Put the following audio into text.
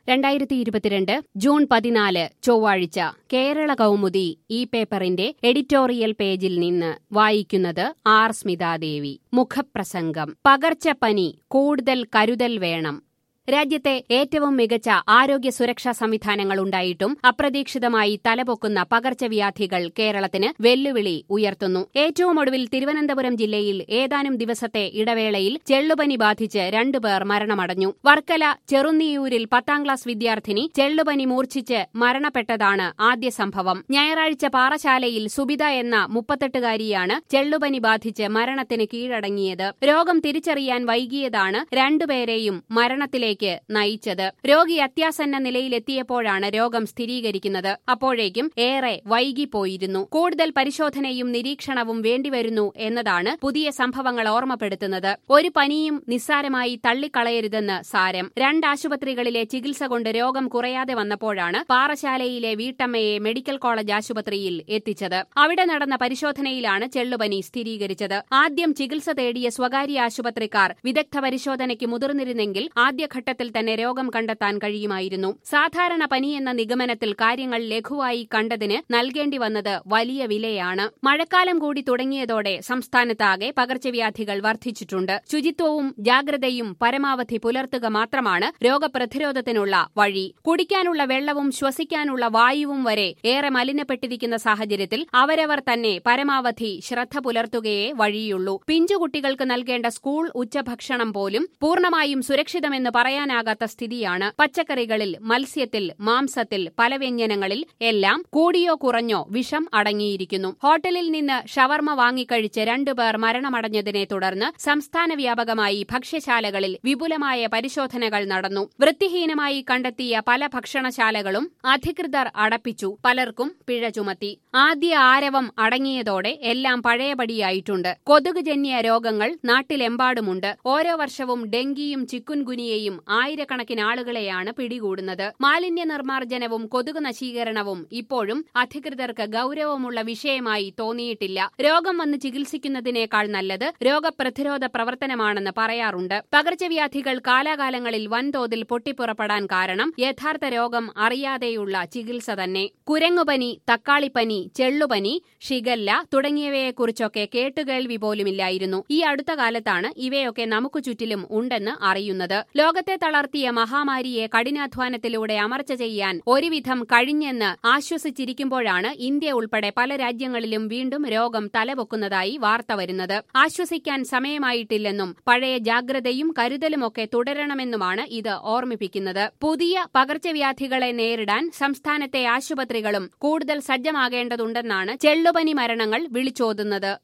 രണ്ടായിരത്തി ഇരുപത്തിരണ്ട് ജൂൺ പതിനാല് ചൊവ്വാഴ്ച കേരള കൗമുദി ഈ പേപ്പറിന്റെ എഡിറ്റോറിയൽ പേജിൽ നിന്ന് വായിക്കുന്നത് ആർ സ്മിതാദേവി മുഖപ്രസംഗം പകർച്ചപ്പനി കൂടുതൽ കരുതൽ വേണം രാജ്യത്തെ ഏറ്റവും മികച്ച ആരോഗ്യ സുരക്ഷാ സംവിധാനങ്ങൾ ഉണ്ടായിട്ടും അപ്രതീക്ഷിതമായി തലപൊക്കുന്ന പകർച്ചവ്യാധികൾ കേരളത്തിന് വെല്ലുവിളി ഉയർത്തുന്നു ഏറ്റവും ഒടുവിൽ തിരുവനന്തപുരം ജില്ലയിൽ ഏതാനും ദിവസത്തെ ഇടവേളയിൽ ചെള്ളുപനി ബാധിച്ച് രണ്ടുപേർ മരണമടഞ്ഞു വർക്കല ചെറുന്നിയൂരിൽ പത്താം ക്ലാസ് വിദ്യാർത്ഥിനി ചെള്ളുപനി മൂർച്ഛിച്ച് മരണപ്പെട്ടതാണ് ആദ്യ സംഭവം ഞായറാഴ്ച പാറശാലയിൽ സുബിത എന്ന മുപ്പത്തെട്ടുകാരിയാണ് ചെള്ളുപനി ബാധിച്ച് മരണത്തിന് കീഴടങ്ങിയത് രോഗം തിരിച്ചറിയാൻ വൈകിയതാണ് രണ്ടുപേരെയും മരണത്തിലേക്ക് നയിച്ചത് രോഗി അത്യാസന്ന നിലയിലെത്തിയപ്പോഴാണ് രോഗം സ്ഥിരീകരിക്കുന്നത് അപ്പോഴേക്കും ഏറെ വൈകിപ്പോയിരുന്നു കൂടുതൽ പരിശോധനയും നിരീക്ഷണവും വേണ്ടിവരുന്നു എന്നതാണ് പുതിയ സംഭവങ്ങൾ ഓർമ്മപ്പെടുത്തുന്നത് ഒരു പനിയും നിസ്സാരമായി തള്ളിക്കളയരുതെന്ന് സാരം രണ്ട് ആശുപത്രികളിലെ ചികിത്സ കൊണ്ട് രോഗം കുറയാതെ വന്നപ്പോഴാണ് പാറശാലയിലെ വീട്ടമ്മയെ മെഡിക്കൽ കോളേജ് ആശുപത്രിയിൽ എത്തിച്ചത് അവിടെ നടന്ന പരിശോധനയിലാണ് ചെള്ളുപനി സ്ഥിരീകരിച്ചത് ആദ്യം ചികിത്സ തേടിയ സ്വകാര്യ ആശുപത്രിക്കാർ വിദഗ്ധ പരിശോധനയ്ക്ക് മുതിർന്നിരുന്നെങ്കിൽ ആദ്യഘട്ടത്തിൽ തന്നെ രോഗം കണ്ടെത്താൻ കഴിയുമായിരുന്നു സാധാരണ പനി എന്ന നിഗമനത്തിൽ കാര്യങ്ങൾ ലഘുവായി കണ്ടതിന് നൽകേണ്ടി വന്നത് വലിയ വിലയാണ് മഴക്കാലം കൂടി തുടങ്ങിയതോടെ സംസ്ഥാനത്താകെ പകർച്ചവ്യാധികൾ വർദ്ധിച്ചിട്ടുണ്ട് ശുചിത്വവും ജാഗ്രതയും പരമാവധി പുലർത്തുക മാത്രമാണ് രോഗപ്രതിരോധത്തിനുള്ള വഴി കുടിക്കാനുള്ള വെള്ളവും ശ്വസിക്കാനുള്ള വായുവും വരെ ഏറെ മലിനപ്പെട്ടിരിക്കുന്ന സാഹചര്യത്തിൽ അവരവർ തന്നെ പരമാവധി ശ്രദ്ധ പുലർത്തുകയേ വഴിയുള്ളൂ പിഞ്ചുകുട്ടികൾക്ക് നൽകേണ്ട സ്കൂൾ ഉച്ചഭക്ഷണം പോലും പൂർണ്ണമായും സുരക്ഷിതമെന്ന് പറയാനാകാത്ത സ്ഥിതിയാണ് പച്ചക്കറികളിൽ മത്സ്യത്തിൽ മാംസത്തിൽ പല വ്യഞ്ജനങ്ങളിൽ എല്ലാം കൂടിയോ കുറഞ്ഞോ വിഷം അടങ്ങിയിരിക്കുന്നു ഹോട്ടലിൽ നിന്ന് ഷവർമ വാങ്ങിക്കഴിച്ച് രണ്ടുപേർ മരണമടഞ്ഞതിനെ തുടർന്ന് സംസ്ഥാന വ്യാപകമായി ഭക്ഷ്യശാലകളിൽ വിപുലമായ പരിശോധനകൾ നടന്നു വൃത്തിഹീനമായി കണ്ടെത്തിയ പല ഭക്ഷണശാലകളും അധികൃതർ അടപ്പിച്ചു പലർക്കും പിഴ ചുമത്തി ആദ്യ ആരവം അടങ്ങിയതോടെ എല്ലാം പഴയപടിയായിട്ടുണ്ട് കൊതുകുജന്യ രോഗങ്ങൾ നാട്ടിലെമ്പാടുമുണ്ട് ഓരോ വർഷവും ഡെങ്കിയും ചിക്കുൻഗുനിയയും ആയിരക്കണക്കിന് ആളുകളെയാണ് പിടികൂടുന്നത് മാലിന്യ നിർമ്മാർജ്ജനവും കൊതുക് നശീകരണവും ഇപ്പോഴും അധികൃതർക്ക് ഗൌരവമുള്ള വിഷയമായി തോന്നിയിട്ടില്ല രോഗം വന്ന് ചികിത്സിക്കുന്നതിനേക്കാൾ നല്ലത് രോഗപ്രതിരോധ പ്രവർത്തനമാണെന്ന് പറയാറുണ്ട് പകർച്ചവ്യാധികൾ കാലാകാലങ്ങളിൽ വൻതോതിൽ പൊട്ടിപ്പുറപ്പെടാൻ കാരണം യഥാർത്ഥ രോഗം അറിയാതെയുള്ള ചികിത്സ തന്നെ കുരങ്ങുപനി തക്കാളിപ്പനി ചെള്ളുപനി ഷിഗല്ല തുടങ്ങിയവയെക്കുറിച്ചൊക്കെ കേട്ടുകേൾവി പോലുമില്ലായിരുന്നു ഈ അടുത്ത കാലത്താണ് ഇവയൊക്കെ നമുക്ക് ചുറ്റിലും ഉണ്ടെന്ന് അറിയുന്നത് ലോകത്തെ തളർത്തിയ മഹാമാരിയെ കഠിനാധ്വാനത്തിലൂടെ അമർച്ച ചെയ്യാൻ ഒരുവിധം കഴിഞ്ഞെന്ന് ആശ്വസിച്ചിരിക്കുമ്പോഴാണ് ഇന്ത്യ ഉൾപ്പെടെ പല രാജ്യങ്ങളിലും വീണ്ടും രോഗം തലപൊക്കുന്നതായി വാർത്ത വരുന്നത് ആശ്വസിക്കാൻ സമയമായിട്ടില്ലെന്നും പഴയ ജാഗ്രതയും കരുതലുമൊക്കെ തുടരണമെന്നുമാണ് ഇത് ഓർമ്മിപ്പിക്കുന്നത് പുതിയ പകർച്ചവ്യാധികളെ നേരിടാൻ സംസ്ഥാനത്തെ ആശുപത്രികളും കൂടുതൽ സജ്ജമാകേണ്ടതുണ്ടെന്നാണ് ചെള്ളുപനി മരണങ്ങൾ വിളിച്ചോതുന്നത്